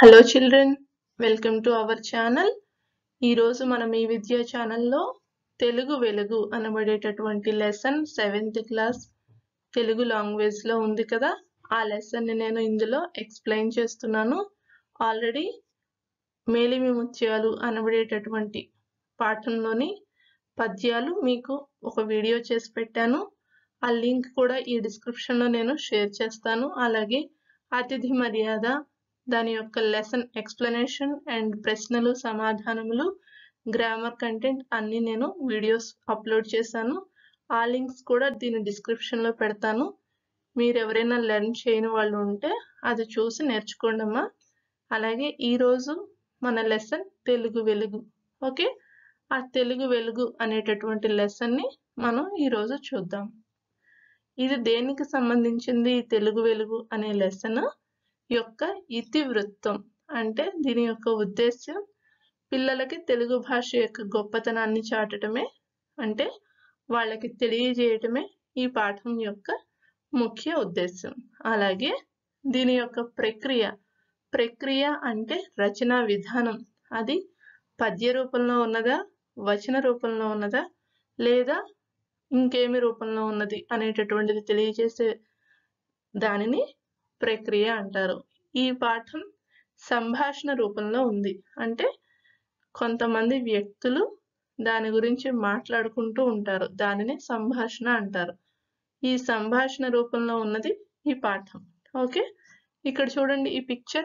hello children welcome to our channel ఈరోజు మనం ఈ విద్యా ఛానల్లో తెలుగు వెలుగు అనబడేటటువంటి లెసన్ సెవెంత్ క్లాస్ తెలుగు లాంగ్వేజ్లో ఉంది కదా ఆ లెసన్ని నేను ఇందులో ఎక్స్ప్లెయిన్ చేస్తున్నాను ఆల్రెడీ మేలిమి ముత్యాలు అనబడేటటువంటి పాఠంలోని పద్యాలు మీకు ఒక వీడియో చేసి పెట్టాను ఆ లింక్ కూడా ఈ డిస్క్రిప్షన్లో నేను షేర్ చేస్తాను అలాగే అతిథి మర్యాద దాని యొక్క లెసన్ ఎక్స్ప్లెనేషన్ అండ్ ప్రశ్నలు సమాధానములు గ్రామర్ కంటెంట్ అన్ని నేను వీడియోస్ అప్లోడ్ చేశాను ఆ లింక్స్ కూడా దీని డిస్క్రిప్షన్లో పెడతాను మీరు ఎవరైనా లెర్న్ చేయని వాళ్ళు ఉంటే అది చూసి నేర్చుకోండి అమ్మా అలాగే ఈరోజు మన లెసన్ తెలుగు వెలుగు ఓకే ఆ తెలుగు వెలుగు అనేటటువంటి లెసన్ని మనం ఈరోజు చూద్దాం ఇది దేనికి సంబంధించింది ఈ తెలుగు వెలుగు అనే లెసన్ యొక్క ఇతివృత్తం అంటే దీని యొక్క ఉద్దేశ్యం పిల్లలకి తెలుగు భాష యొక్క గొప్పతనాన్ని చాటటమే అంటే వాళ్ళకి తెలియజేయటమే ఈ పాఠం యొక్క ముఖ్య ఉద్దేశం అలాగే దీని యొక్క ప్రక్రియ ప్రక్రియ అంటే రచనా విధానం అది పద్య రూపంలో ఉన్నదా వచన రూపంలో ఉన్నదా లేదా ఇంకేమి రూపంలో ఉన్నది అనేటటువంటిది తెలియజేసే దానిని ప్రక్రియ అంటారు ఈ పాఠం సంభాషణ రూపంలో ఉంది అంటే కొంతమంది వ్యక్తులు దాని గురించి మాట్లాడుకుంటూ ఉంటారు దానిని సంభాషణ అంటారు ఈ సంభాషణ రూపంలో ఉన్నది ఈ పాఠం ఓకే ఇక్కడ చూడండి ఈ పిక్చర్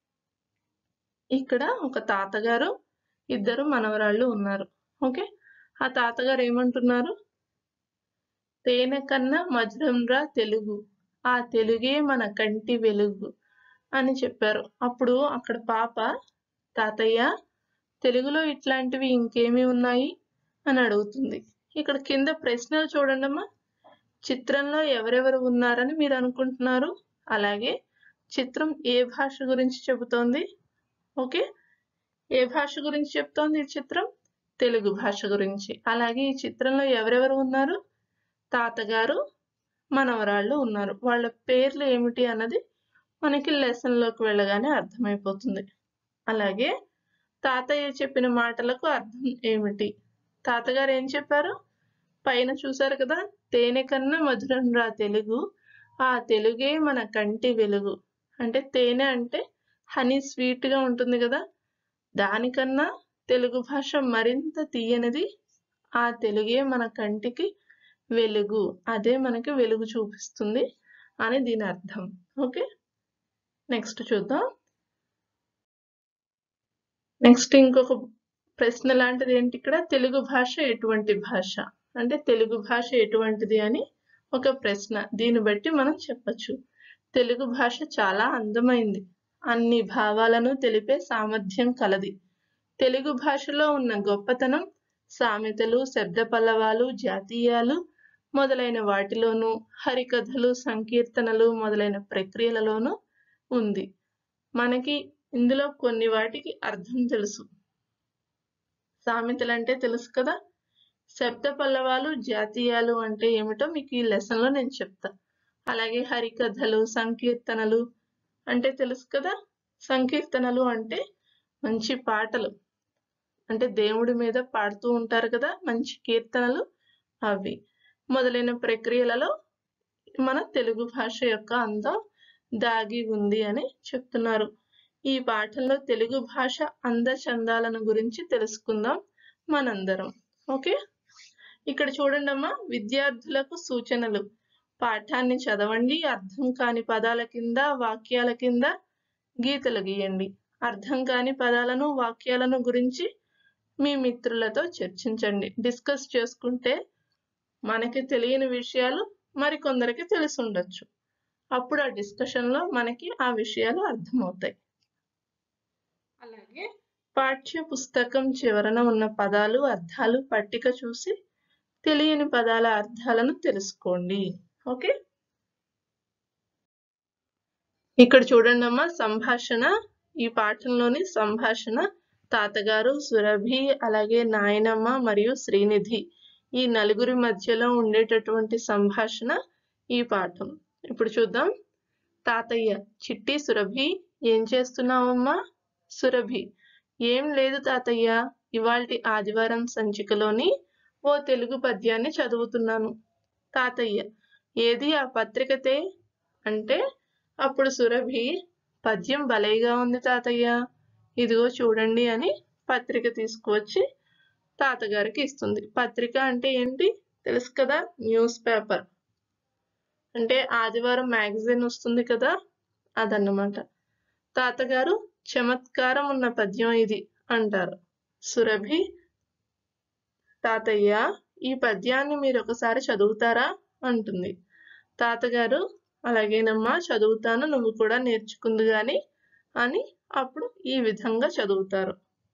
ఇక్కడ ఒక తాతగారు ఇద్దరు మనవరాళ్ళు ఉన్నారు ఓకే ఆ తాతగారు ఏమంటున్నారు తేనె కన్నా మధురంరా తెలుగు ఆ తెలుగే మన కంటి వెలుగు అని చెప్పారు అప్పుడు అక్కడ పాప తాతయ్య తెలుగులో ఇట్లాంటివి ఇంకేమి ఉన్నాయి అని అడుగుతుంది ఇక్కడ కింద ప్రశ్నలు చూడండమ్మా చిత్రంలో ఎవరెవరు ఉన్నారని మీరు అనుకుంటున్నారు అలాగే చిత్రం ఏ భాష గురించి చెబుతోంది ఓకే ఏ భాష గురించి చెప్తోంది ఈ చిత్రం తెలుగు భాష గురించి అలాగే ఈ చిత్రంలో ఎవరెవరు ఉన్నారు తాతగారు మనవరాళ్ళు ఉన్నారు వాళ్ళ పేర్లు ఏమిటి అన్నది మనకి లెసన్లోకి వెళ్ళగానే అర్థమైపోతుంది అలాగే తాతయ్య చెప్పిన మాటలకు అర్థం ఏమిటి తాతగారు ఏం చెప్పారు పైన చూసారు కదా తేనె కన్నా మధురం రా తెలుగు ఆ తెలుగే మన కంటి వెలుగు అంటే తేనె అంటే హనీ స్వీట్గా ఉంటుంది కదా దానికన్నా తెలుగు భాష మరింత తీయనిది ఆ తెలుగే మన కంటికి వెలుగు అదే మనకి వెలుగు చూపిస్తుంది అని దీని అర్థం ఓకే నెక్స్ట్ చూద్దాం నెక్స్ట్ ఇంకొక ప్రశ్న లాంటిది ఏంటి ఇక్కడ తెలుగు భాష ఎటువంటి భాష అంటే తెలుగు భాష ఎటువంటిది అని ఒక ప్రశ్న దీన్ని బట్టి మనం చెప్పచ్చు తెలుగు భాష చాలా అందమైంది అన్ని భావాలను తెలిపే సామర్థ్యం కలది తెలుగు భాషలో ఉన్న గొప్పతనం సామెతలు శబ్ద పల్లవాలు జాతీయాలు మొదలైన వాటిలోనూ హరికథలు సంకీర్తనలు మొదలైన ప్రక్రియలలోనూ ఉంది మనకి ఇందులో కొన్ని వాటికి అర్థం తెలుసు సామెతలు అంటే తెలుసు కదా శబ్ద పల్లవాలు జాతీయాలు అంటే ఏమిటో మీకు ఈ లెసన్లో నేను చెప్తా అలాగే హరికథలు సంకీర్తనలు అంటే తెలుసు కదా సంకీర్తనలు అంటే మంచి పాటలు అంటే దేవుడి మీద పాడుతూ ఉంటారు కదా మంచి కీర్తనలు అవి మొదలైన ప్రక్రియలలో మన తెలుగు భాష యొక్క అందం దాగి ఉంది అని చెప్తున్నారు ఈ పాఠంలో తెలుగు భాష అందచందాలను గురించి తెలుసుకుందాం మనందరం ఓకే ఇక్కడ చూడండి అమ్మా విద్యార్థులకు సూచనలు పాఠాన్ని చదవండి అర్థం కాని పదాల కింద వాక్యాల కింద గీతలు గీయండి అర్థం కాని పదాలను వాక్యాలను గురించి మీ మిత్రులతో చర్చించండి డిస్కస్ చేసుకుంటే మనకి తెలియని విషయాలు మరికొందరికి తెలిసి ఉండొచ్చు అప్పుడు ఆ డిస్కషన్లో మనకి ఆ విషయాలు అర్థమవుతాయి అలాగే పాఠ్య పుస్తకం చివరన ఉన్న పదాలు అర్థాలు పట్టిక చూసి తెలియని పదాల అర్థాలను తెలుసుకోండి ఓకే ఇక్కడ చూడండి అమ్మా సంభాషణ ఈ పాఠంలోని సంభాషణ తాతగారు సురభి అలాగే నాయనమ్మ మరియు శ్రీనిధి ఈ నలుగురి మధ్యలో ఉండేటటువంటి సంభాషణ ఈ పాఠం ఇప్పుడు చూద్దాం తాతయ్య చిట్టి సురభి ఏం చేస్తున్నావమ్మా సురభి ఏం లేదు తాతయ్య ఇవాల్టి ఆదివారం సంచికలోని ఓ తెలుగు పద్యాన్ని చదువుతున్నాను తాతయ్య ఏది ఆ పత్రికతే అంటే అప్పుడు సురభి పద్యం భలేగా ఉంది తాతయ్య ఇదిగో చూడండి అని పత్రిక తీసుకువచ్చి తాతగారికి ఇస్తుంది పత్రిక అంటే ఏంటి తెలుసు కదా న్యూస్ పేపర్ అంటే ఆదివారం మ్యాగజైన్ వస్తుంది కదా అదన్నమాట తాతగారు చమత్కారం ఉన్న పద్యం ఇది అంటారు సురభి తాతయ్య ఈ పద్యాన్ని మీరు ఒకసారి చదువుతారా అంటుంది తాతగారు అలాగేనమ్మా చదువుతాను నువ్వు కూడా నేర్చుకుంది గాని అని అప్పుడు ఈ విధంగా చదువుతారు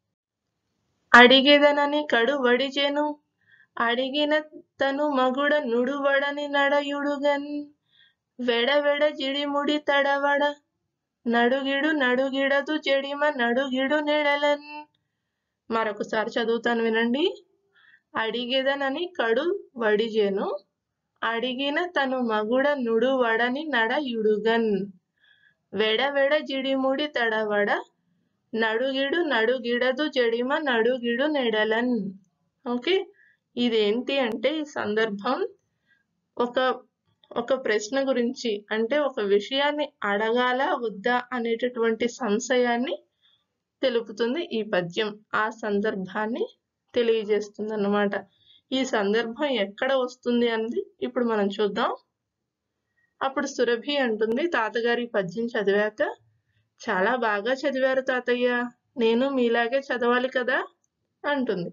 అడిగేదనని కడు వడిజెను అడిగిన తను మగుడ నుడువడని నడయుడుగన్ వెడవెడ జిడిముడి తడవడ నడుగిడు నడుగిడదు జడిమ నడుగిడు నెడలన్ మరొకసారి చదువుతాను వినండి అడిగేదనని కడు వడిజెను అడిగిన తను మగుడ నుడువడని నడయుడుగన్ వెడవెడ జిడిముడి తడవడ నడుగిడు నడుగిడదు జడిమ నడుగిడు నెడలన్ ఓకే ఇదేంటి అంటే ఈ సందర్భం ఒక ఒక ప్రశ్న గురించి అంటే ఒక విషయాన్ని అడగాల వద్దా అనేటటువంటి సంశయాన్ని తెలుపుతుంది ఈ పద్యం ఆ సందర్భాన్ని తెలియజేస్తుంది అన్నమాట ఈ సందర్భం ఎక్కడ వస్తుంది అన్నది ఇప్పుడు మనం చూద్దాం అప్పుడు సురభి అంటుంది తాతగారి పద్యం చదివాక చాలా బాగా చదివారు తాతయ్య నేను మీలాగే చదవాలి కదా అంటుంది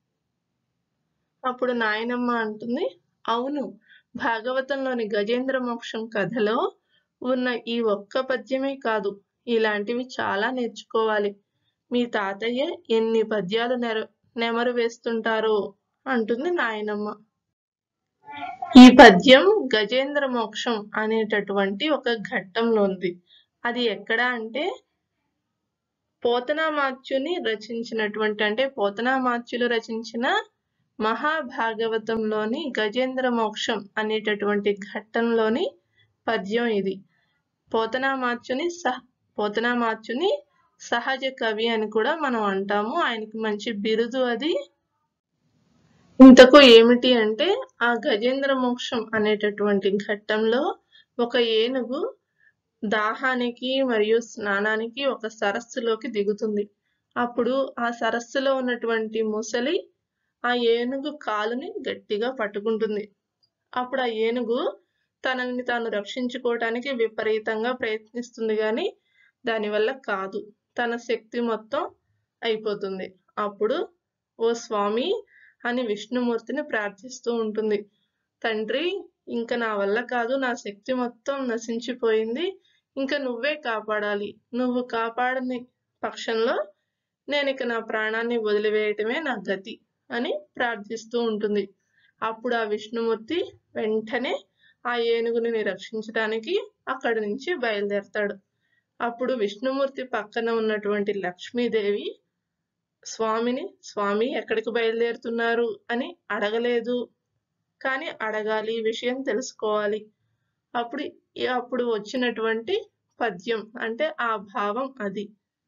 అప్పుడు నాయనమ్మ అంటుంది అవును భాగవతంలోని గజేంద్ర మోక్షం కథలో ఉన్న ఈ ఒక్క పద్యమే కాదు ఇలాంటివి చాలా నేర్చుకోవాలి మీ తాతయ్య ఎన్ని పద్యాలు నెర నెమరు వేస్తుంటారో అంటుంది నాయనమ్మ ఈ పద్యం గజేంద్ర మోక్షం అనేటటువంటి ఒక ఘట్టంలో ఉంది అది ఎక్కడ అంటే పోతనామాత్యుని రచించినటువంటి అంటే పోతనామాత్యులు రచించిన మహాభాగవతంలోని గజేంద్ర మోక్షం అనేటటువంటి ఘట్టంలోని పద్యం ఇది పోతనామాత్యుని సహ పోతనామాత్యుని సహజ కవి అని కూడా మనం అంటాము ఆయనకి మంచి బిరుదు అది ఇంతకు ఏమిటి అంటే ఆ గజేంద్ర మోక్షం అనేటటువంటి ఘట్టంలో ఒక ఏనుగు దాహానికి మరియు స్నానానికి ఒక సరస్సులోకి దిగుతుంది అప్పుడు ఆ సరస్సులో ఉన్నటువంటి ముసలి ఆ ఏనుగు కాలుని గట్టిగా పట్టుకుంటుంది అప్పుడు ఆ ఏనుగు తనని తాను రక్షించుకోవటానికి విపరీతంగా ప్రయత్నిస్తుంది కానీ దానివల్ల కాదు తన శక్తి మొత్తం అయిపోతుంది అప్పుడు ఓ స్వామి అని విష్ణుమూర్తిని ప్రార్థిస్తూ ఉంటుంది తండ్రి ఇంకా నా వల్ల కాదు నా శక్తి మొత్తం నశించిపోయింది ఇంకా నువ్వే కాపాడాలి నువ్వు కాపాడని పక్షంలో నేను ఇక నా ప్రాణాన్ని వదిలివేయటమే నా గతి అని ప్రార్థిస్తూ ఉంటుంది అప్పుడు ఆ విష్ణుమూర్తి వెంటనే ఆ ఏనుగుని రక్షించడానికి అక్కడి నుంచి బయలుదేరతాడు అప్పుడు విష్ణుమూర్తి పక్కన ఉన్నటువంటి లక్ష్మీదేవి స్వామిని స్వామి ఎక్కడికి బయలుదేరుతున్నారు అని అడగలేదు కానీ అడగాలి ఈ విషయం తెలుసుకోవాలి అప్పుడు అప్పుడు వచ్చినటువంటి పద్యం అంటే ఆ భావం అది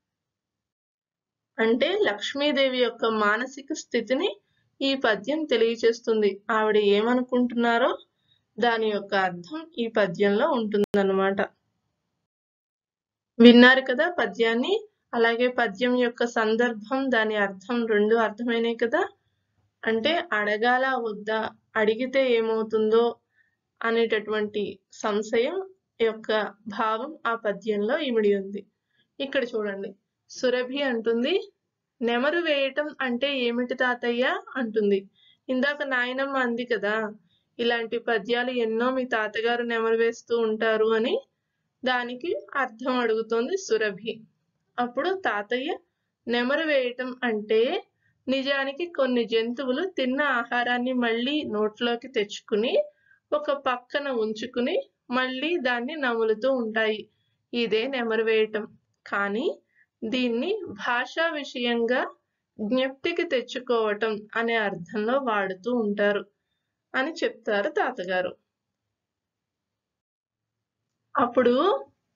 అంటే లక్ష్మీదేవి యొక్క మానసిక స్థితిని ఈ పద్యం తెలియచేస్తుంది ఆవిడ ఏమనుకుంటున్నారో దాని యొక్క అర్థం ఈ పద్యంలో ఉంటుందన్నమాట విన్నారు కదా పద్యాన్ని అలాగే పద్యం యొక్క సందర్భం దాని అర్థం రెండు అర్థమైనాయి కదా అంటే అడగాల వద్దా అడిగితే ఏమవుతుందో అనేటటువంటి సంశయం యొక్క భావం ఆ పద్యంలో ఇమిడి ఉంది ఇక్కడ చూడండి సురభి అంటుంది నెమరు వేయటం అంటే ఏమిటి తాతయ్య అంటుంది ఇందాక నాయనమ్మ అంది కదా ఇలాంటి పద్యాలు ఎన్నో మీ తాతగారు నెమరు వేస్తూ ఉంటారు అని దానికి అర్థం అడుగుతోంది సురభి అప్పుడు తాతయ్య నెమరు వేయటం అంటే నిజానికి కొన్ని జంతువులు తిన్న ఆహారాన్ని మళ్ళీ నోట్లోకి తెచ్చుకుని ఒక పక్కన ఉంచుకుని మళ్ళీ దాన్ని నములుతూ ఉంటాయి ఇదే నెమరు వేయటం కానీ దీన్ని భాషా విషయంగా జ్ఞప్తికి తెచ్చుకోవటం అనే అర్థంలో వాడుతూ ఉంటారు అని చెప్తారు తాతగారు అప్పుడు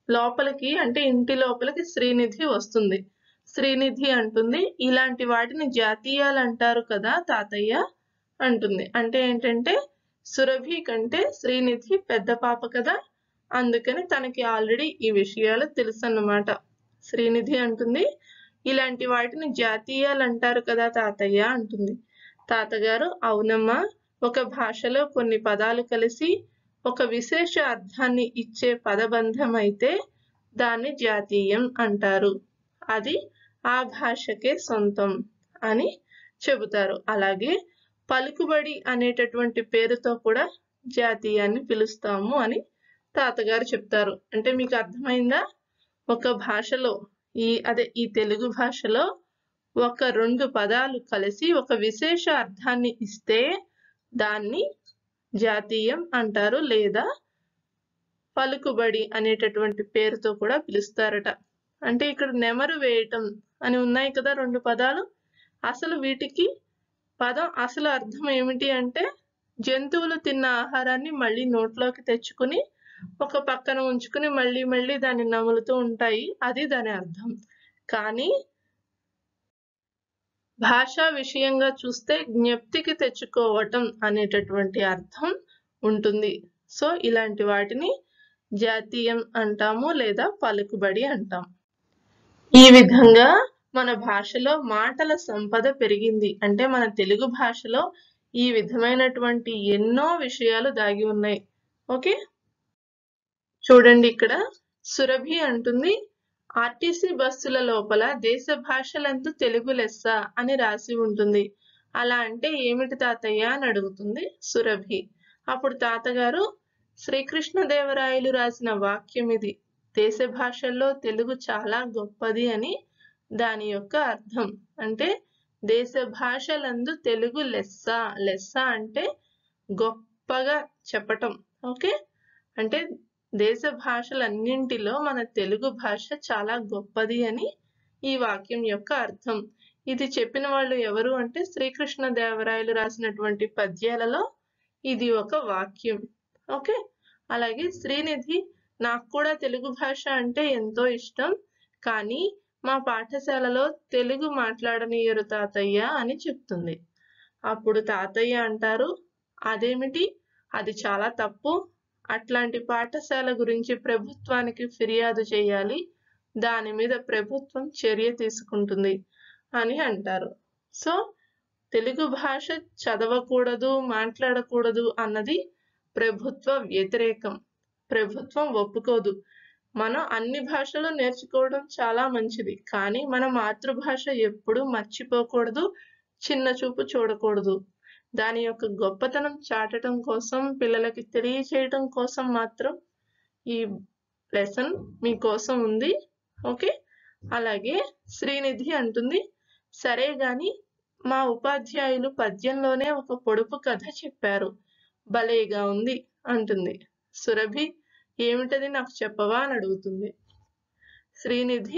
లోపలికి అంటే ఇంటి లోపలికి శ్రీనిధి వస్తుంది శ్రీనిధి అంటుంది ఇలాంటి వాటిని జాతీయాలు అంటారు కదా తాతయ్య అంటుంది అంటే ఏంటంటే సురభి కంటే శ్రీనిధి పెద్ద పాప కదా అందుకని తనకి ఆల్రెడీ ఈ విషయాలు తెలుసు అన్నమాట శ్రీనిధి అంటుంది ఇలాంటి వాటిని జాతీయాలు అంటారు కదా తాతయ్య అంటుంది తాతగారు అవునమ్మా ఒక భాషలో కొన్ని పదాలు కలిసి ఒక విశేష అర్థాన్ని ఇచ్చే పదబంధం అయితే దాన్ని జాతీయం అంటారు అది ఆ భాషకే సొంతం అని చెబుతారు అలాగే పలుకుబడి అనేటటువంటి పేరుతో కూడా జాతీయాన్ని పిలుస్తాము అని తాతగారు చెప్తారు అంటే మీకు అర్థమైందా ఒక భాషలో ఈ అదే ఈ తెలుగు భాషలో ఒక రెండు పదాలు కలిసి ఒక విశేష అర్థాన్ని ఇస్తే దాన్ని జాతీయం అంటారు లేదా పలుకుబడి అనేటటువంటి పేరుతో కూడా పిలుస్తారట అంటే ఇక్కడ నెమరు వేయటం అని ఉన్నాయి కదా రెండు పదాలు అసలు వీటికి పదం అసలు అర్థం ఏమిటి అంటే జంతువులు తిన్న ఆహారాన్ని మళ్ళీ నోట్లోకి తెచ్చుకుని ఒక పక్కన ఉంచుకుని మళ్ళీ మళ్ళీ దాన్ని నములుతూ ఉంటాయి అది దాని అర్థం కానీ భాషా విషయంగా చూస్తే జ్ఞప్తికి తెచ్చుకోవటం అనేటటువంటి అర్థం ఉంటుంది సో ఇలాంటి వాటిని జాతీయం అంటాము లేదా పలుకుబడి అంటాం ఈ విధంగా మన భాషలో మాటల సంపద పెరిగింది అంటే మన తెలుగు భాషలో ఈ విధమైనటువంటి ఎన్నో విషయాలు దాగి ఉన్నాయి ఓకే చూడండి ఇక్కడ సురభి అంటుంది ఆర్టీసీ బస్సుల లోపల దేశ భాషలందు తెలుగు లెస్స అని రాసి ఉంటుంది అలా అంటే ఏమిటి తాతయ్య అని అడుగుతుంది సురభి అప్పుడు తాతగారు శ్రీకృష్ణదేవరాయలు రాసిన వాక్యం ఇది దేశ భాషల్లో తెలుగు చాలా గొప్పది అని దాని యొక్క అర్థం అంటే దేశ భాషలందు తెలుగు లెస్స లెస్స అంటే గొప్పగా చెప్పటం ఓకే అంటే దేశ భాషలన్నింటిలో మన తెలుగు భాష చాలా గొప్పది అని ఈ వాక్యం యొక్క అర్థం ఇది చెప్పిన వాళ్ళు ఎవరు అంటే శ్రీకృష్ణ దేవరాయలు రాసినటువంటి పద్యాలలో ఇది ఒక వాక్యం ఓకే అలాగే శ్రీనిధి నాకు కూడా తెలుగు భాష అంటే ఎంతో ఇష్టం కానీ మా పాఠశాలలో తెలుగు మాట్లాడనీయరు తాతయ్య అని చెప్తుంది అప్పుడు తాతయ్య అంటారు అదేమిటి అది చాలా తప్పు అట్లాంటి పాఠశాల గురించి ప్రభుత్వానికి ఫిర్యాదు చేయాలి దాని మీద ప్రభుత్వం చర్య తీసుకుంటుంది అని అంటారు సో తెలుగు భాష చదవకూడదు మాట్లాడకూడదు అన్నది ప్రభుత్వ వ్యతిరేకం ప్రభుత్వం ఒప్పుకోదు మనం అన్ని భాషలు నేర్చుకోవడం చాలా మంచిది కానీ మన మాతృభాష ఎప్పుడూ మర్చిపోకూడదు చిన్న చూపు చూడకూడదు దాని యొక్క గొప్పతనం చాటడం కోసం పిల్లలకి తెలియచేయడం కోసం మాత్రం ఈ లెసన్ మీకోసం ఉంది ఓకే అలాగే శ్రీనిధి అంటుంది సరే గాని మా ఉపాధ్యాయులు పద్యంలోనే ఒక పొడుపు కథ చెప్పారు భలేగా ఉంది అంటుంది సురభి ఏమిటది నాకు చెప్పవా అని అడుగుతుంది శ్రీనిధి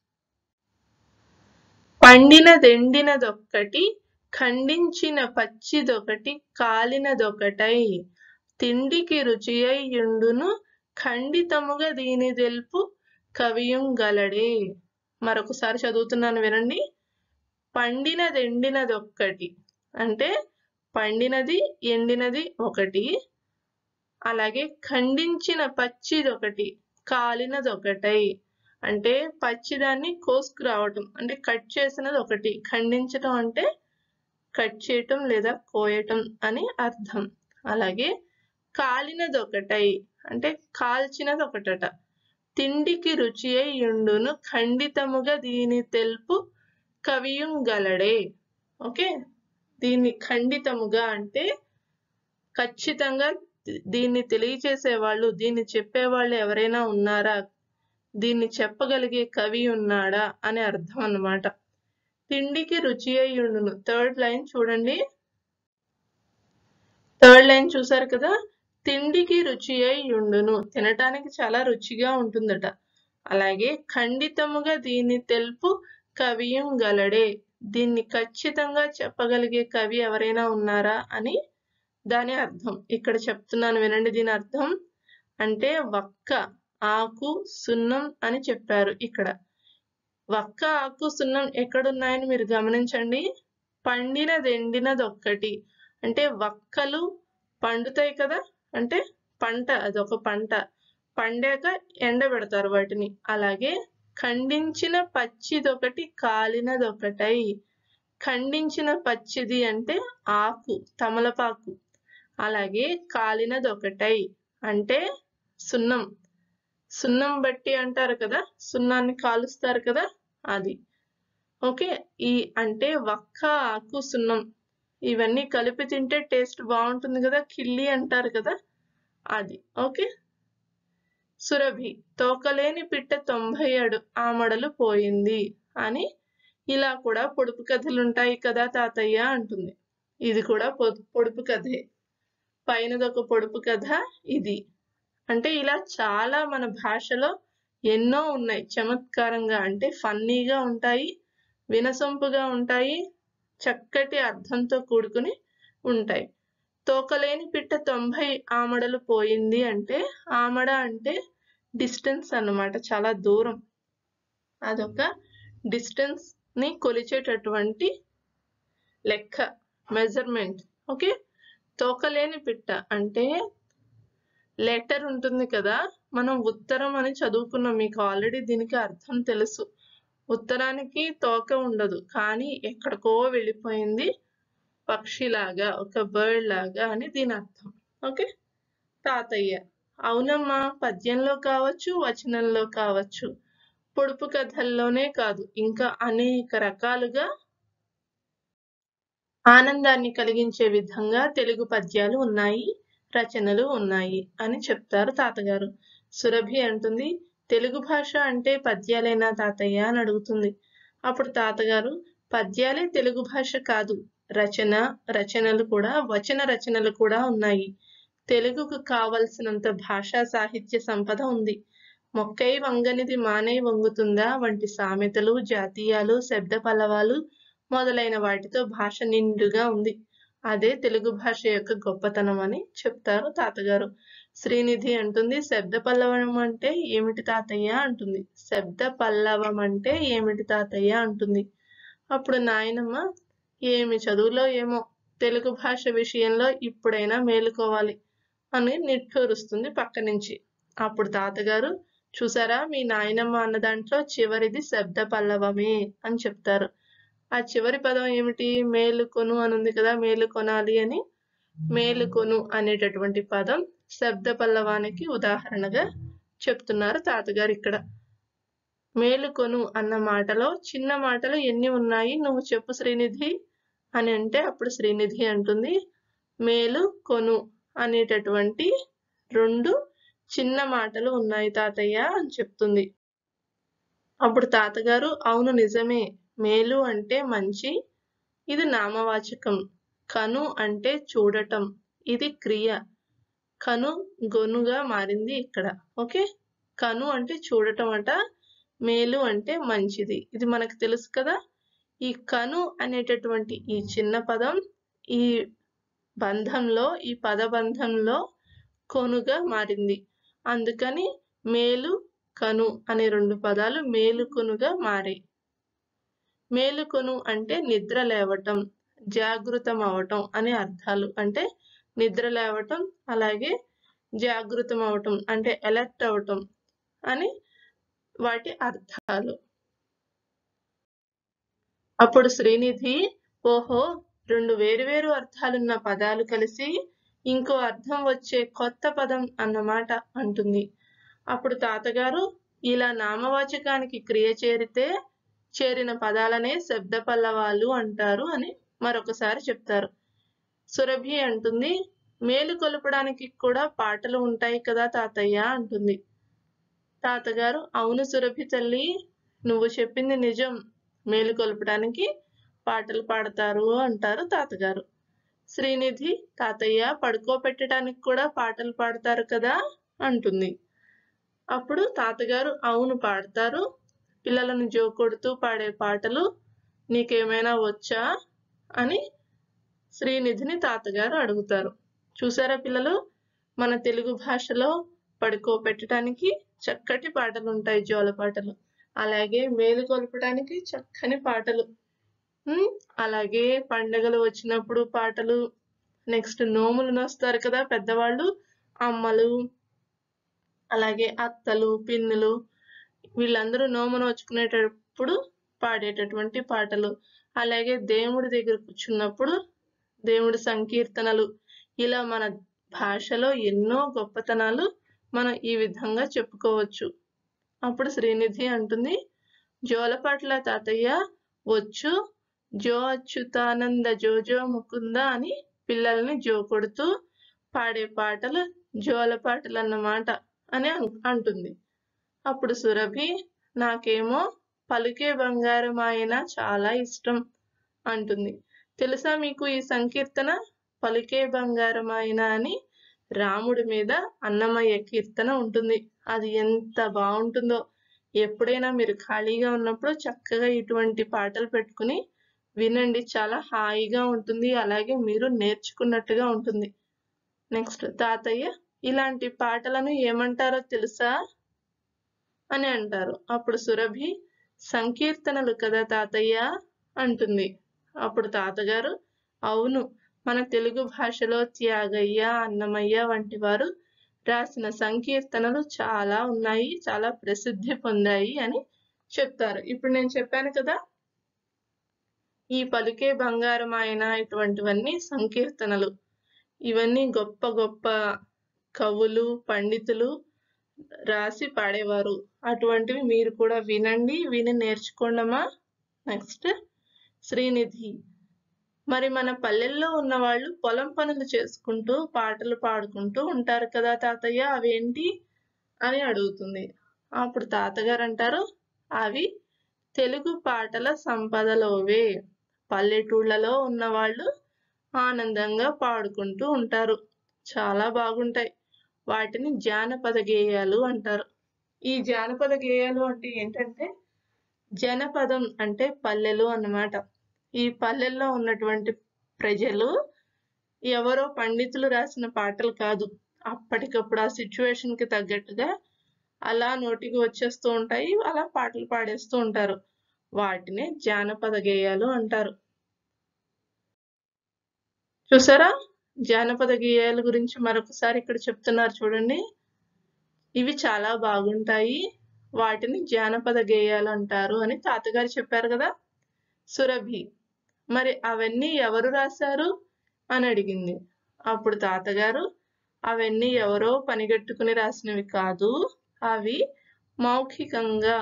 పండినదెండినదొక్కటి ఖండించిన పచ్చిదొకటి కాలినదొకటై తిండికి రుచియయుండును ఖండితముగా దీని తెలుపు కవియం గలడే మరొకసారి చదువుతున్నాను వినండి పండినది ఎండినది ఒక్కటి అంటే పండినది ఎండినది ఒకటి అలాగే ఖండించిన పచ్చిది ఒకటి కాలినది ఒకటై అంటే పచ్చిదాన్ని కోసుకురావటం అంటే కట్ చేసినది ఒకటి ఖండించటం అంటే కట్ చేయటం లేదా కోయటం అని అర్థం అలాగే కాలినది ఒకటై అంటే కాల్చినది ఒకటట తిండికి రుచి అయి ఉండును ఖండితముగా దీని తెలుపు కవియం గలడే ఓకే దీన్ని ఖండితముగా అంటే ఖచ్చితంగా దీన్ని తెలియచేసే వాళ్ళు దీన్ని చెప్పేవాళ్ళు ఎవరైనా ఉన్నారా దీన్ని చెప్పగలిగే కవి ఉన్నాడా అని అర్థం అన్నమాట తిండికి రుచి అయి ఉండును థర్డ్ లైన్ చూడండి థర్డ్ లైన్ చూసారు కదా తిండికి రుచి అయి ఉండును తినటానికి చాలా రుచిగా ఉంటుందట అలాగే ఖండితముగా దీన్ని తెలుపు కవియం గలడే దీన్ని ఖచ్చితంగా చెప్పగలిగే కవి ఎవరైనా ఉన్నారా అని దాని అర్థం ఇక్కడ చెప్తున్నాను వినండి దీని అర్థం అంటే వక్క ఆకు సున్నం అని చెప్పారు ఇక్కడ వక్క ఆకు సున్నం ఎక్కడున్నాయని మీరు గమనించండి పండినది ఎండినది ఒక్కటి అంటే వక్కలు పండుతాయి కదా అంటే పంట అదొక పంట పండాక ఎండబెడతారు వాటిని అలాగే ఖండించిన పచ్చిదొకటి కాలినదొకటై ఖండించిన పచ్చిది అంటే ఆకు తమలపాకు అలాగే కాలినదొకటై అంటే సున్నం సున్నం బట్టి అంటారు కదా సున్నాన్ని కాలుస్తారు కదా అది ఓకే ఈ అంటే వక్క ఆకు సున్నం ఇవన్నీ కలిపి తింటే టేస్ట్ బాగుంటుంది కదా కిల్లి అంటారు కదా అది ఓకే సురభి తోకలేని పిట్ట తొంభై అడు ఆమడలు పోయింది అని ఇలా కూడా పొడుపు కథలు ఉంటాయి కదా తాతయ్య అంటుంది ఇది కూడా పొడుపు కథే పైనదొక పొడుపు కథ ఇది అంటే ఇలా చాలా మన భాషలో ఎన్నో ఉన్నాయి చమత్కారంగా అంటే ఫన్నీగా ఉంటాయి వినసొంపుగా ఉంటాయి చక్కటి అర్థంతో కూడుకుని ఉంటాయి తోకలేని పిట్ట తొంభై ఆమడలు పోయింది అంటే ఆమడ అంటే డిస్టెన్స్ అన్నమాట చాలా దూరం అదొక డిస్టెన్స్ ని కొలిచేటటువంటి లెక్క మెజర్మెంట్ ఓకే తోకలేని పిట్ట అంటే లెటర్ ఉంటుంది కదా మనం ఉత్తరం అని చదువుకున్నాం మీకు ఆల్రెడీ దీనికి అర్థం తెలుసు ఉత్తరానికి తోక ఉండదు కానీ ఎక్కడికో వెళ్ళిపోయింది పక్షిలాగా ఒక బర్డ్ లాగా అని దీని అర్థం ఓకే తాతయ్య అవునమ్మా పద్యంలో కావచ్చు వచనంలో కావచ్చు పొడుపు కథల్లోనే కాదు ఇంకా అనేక రకాలుగా ఆనందాన్ని కలిగించే విధంగా తెలుగు పద్యాలు ఉన్నాయి రచనలు ఉన్నాయి అని చెప్తారు తాతగారు సురభి అంటుంది తెలుగు భాష అంటే పద్యాలేనా తాతయ్య అని అడుగుతుంది అప్పుడు తాతగారు పద్యాలే తెలుగు భాష కాదు రచన రచనలు కూడా వచన రచనలు కూడా ఉన్నాయి తెలుగుకు కావలసినంత భాషా సాహిత్య సంపద ఉంది మొక్కై వంగనిది మానై వంగుతుందా వంటి సామెతలు జాతీయాలు శబ్ద పల్లవాలు మొదలైన వాటితో భాష నిండుగా ఉంది అదే తెలుగు భాష యొక్క గొప్పతనం అని చెప్తారు తాతగారు శ్రీనిధి అంటుంది శబ్ద పల్లవం అంటే ఏమిటి తాతయ్య అంటుంది శబ్ద పల్లవం అంటే ఏమిటి తాతయ్య అంటుంది అప్పుడు నాయనమ్మ ఏమి చదువులో ఏమో తెలుగు భాష విషయంలో ఇప్పుడైనా మేలుకోవాలి అని నిట్టూరుస్తుంది పక్క నుంచి అప్పుడు తాతగారు చూసారా మీ నాయనమ్మ అన్న దాంట్లో చివరిది శబ్ద పల్లవమే అని చెప్తారు ఆ చివరి పదం ఏమిటి మేలుకొను అని ఉంది కదా మేలుకొనాలి అని మేలుకొను అనేటటువంటి పదం శబ్ద పల్లవానికి ఉదాహరణగా చెప్తున్నారు తాతగారు ఇక్కడ మేలుకొను అన్న మాటలో చిన్న మాటలు ఎన్ని ఉన్నాయి నువ్వు చెప్పు శ్రీనిధి అని అంటే అప్పుడు శ్రీనిధి అంటుంది మేలు కొను అనేటటువంటి రెండు చిన్న మాటలు ఉన్నాయి తాతయ్య అని చెప్తుంది అప్పుడు తాతగారు అవును నిజమే మేలు అంటే మంచి ఇది నామవాచకం కను అంటే చూడటం ఇది క్రియ కను గొనుగా మారింది ఇక్కడ ఓకే కను అంటే చూడటం అట మేలు అంటే మంచిది ఇది మనకు తెలుసు కదా ఈ కను అనేటటువంటి ఈ చిన్న పదం ఈ బంధంలో ఈ పదబంధంలో కొనుగా మారింది అందుకని మేలు కను అనే రెండు పదాలు మేలుకొనుగా మారాయి మేలుకొను అంటే నిద్ర లేవటం జాగృతం అవటం అనే అర్థాలు అంటే నిద్ర లేవటం అలాగే జాగృతం అవటం అంటే ఎలర్ట్ అవటం అని వాటి అర్థాలు అప్పుడు శ్రీనిధి ఓహో రెండు వేరువేరు అర్థాలున్న పదాలు కలిసి ఇంకో అర్థం వచ్చే కొత్త పదం అన్నమాట అంటుంది అప్పుడు తాతగారు ఇలా నామవాచకానికి క్రియ చేరితే చేరిన పదాలనే శబ్ద పల్లవాలు అంటారు అని మరొకసారి చెప్తారు సురభి అంటుంది మేలు కొలపడానికి కూడా పాటలు ఉంటాయి కదా తాతయ్య అంటుంది తాతగారు అవును సురభి తల్లి నువ్వు చెప్పింది నిజం మేలు కొలపడానికి పాటలు పాడతారు అంటారు తాతగారు శ్రీనిధి తాతయ్య పడుకోబెట్టడానికి కూడా పాటలు పాడతారు కదా అంటుంది అప్పుడు తాతగారు అవును పాడతారు పిల్లలను జోకొడుతూ పాడే పాటలు నీకేమైనా వచ్చా అని శ్రీనిధిని తాతగారు అడుగుతారు చూసారా పిల్లలు మన తెలుగు భాషలో పడుకోబెట్టడానికి చక్కటి పాటలు ఉంటాయి జోల పాటలు అలాగే మేలు కొల్పడానికి చక్కని పాటలు ఉమ్, అలాగే పండగలు వచ్చినప్పుడు పాటలు నెక్స్ట్ నోములు నోస్తారు కదా పెద్దవాళ్ళు అమ్మలు అలాగే అత్తలు పిన్నులు వీళ్ళందరూ నోము నోచుకునేటప్పుడు పాడేటటువంటి పాటలు అలాగే దేవుడి దగ్గర కూర్చున్నప్పుడు దేవుడి సంకీర్తనలు ఇలా మన భాషలో ఎన్నో గొప్పతనాలు మనం ఈ విధంగా చెప్పుకోవచ్చు అప్పుడు శ్రీనిధి అంటుంది జోలపాట్ల తాతయ్య వచ్చు జో అచ్యుతానంద జోజో ముకుంద అని పిల్లల్ని జో కొడుతూ పాడే పాటలు జోలపాటలు అన్నమాట అని అన్- అంటుంది అప్పుడు సురభి నాకేమో పలుకే బంగారం ఆయన చాలా ఇష్టం అంటుంది తెలుసా మీకు ఈ సంకీర్తన పలుకే బంగారం ఆయన అని రాముడి మీద అన్నమయ్య కీర్తన ఉంటుంది అది ఎంత బాగుంటుందో ఎప్పుడైనా మీరు ఖాళీగా ఉన్నప్పుడు చక్కగా ఇటువంటి పాటలు పెట్టుకుని వినండి చాలా హాయిగా ఉంటుంది అలాగే మీరు నేర్చుకున్నట్టుగా ఉంటుంది నెక్స్ట్ తాతయ్య ఇలాంటి పాటలను ఏమంటారో తెలుసా అని అంటారు అప్పుడు సురభి సంకీర్తనలు కదా తాతయ్య అంటుంది అప్పుడు తాతగారు అవును మన తెలుగు భాషలో త్యాగయ్య అన్నమయ్య వంటి వారు రాసిన సంకీర్తనలు చాలా ఉన్నాయి చాలా ప్రసిద్ధి పొందాయి అని చెప్తారు ఇప్పుడు నేను చెప్పాను కదా ఈ పలుకే బంగారం ఆయన ఇటువంటివన్నీ సంకీర్తనలు ఇవన్నీ గొప్ప గొప్ప కవులు పండితులు రాసి పాడేవారు అటువంటివి మీరు కూడా వినండి విని నేర్చుకోండమా నెక్స్ట్ శ్రీనిధి మరి మన పల్లెల్లో ఉన్న వాళ్ళు పొలం పనులు చేసుకుంటూ పాటలు పాడుకుంటూ ఉంటారు కదా తాతయ్య అవేంటి అని అడుగుతుంది అప్పుడు తాతగారు అంటారు అవి తెలుగు పాటల సంపదలోవే పల్లెటూళ్ళలో ఉన్న వాళ్ళు ఆనందంగా పాడుకుంటూ ఉంటారు చాలా బాగుంటాయి వాటిని జానపద గేయాలు అంటారు ఈ జానపద గేయాలు అంటే ఏంటంటే జనపదం అంటే పల్లెలు అన్నమాట ఈ పల్లెల్లో ఉన్నటువంటి ప్రజలు ఎవరో పండితులు రాసిన పాటలు కాదు అప్పటికప్పుడు ఆ సిచ్యువేషన్ కి తగ్గట్టుగా అలా నోటికి వచ్చేస్తూ ఉంటాయి అలా పాటలు పాడేస్తూ ఉంటారు వాటినే జానపద గేయాలు అంటారు చూసారా జానపద గేయాల గురించి మరొకసారి ఇక్కడ చెప్తున్నారు చూడండి ఇవి చాలా బాగుంటాయి వాటిని జానపద గేయాలు అంటారు అని తాతగారు చెప్పారు కదా సురభి మరి అవన్నీ ఎవరు రాశారు అని అడిగింది అప్పుడు తాతగారు అవన్నీ ఎవరో పనిగట్టుకుని రాసినవి కాదు అవి మౌఖికంగా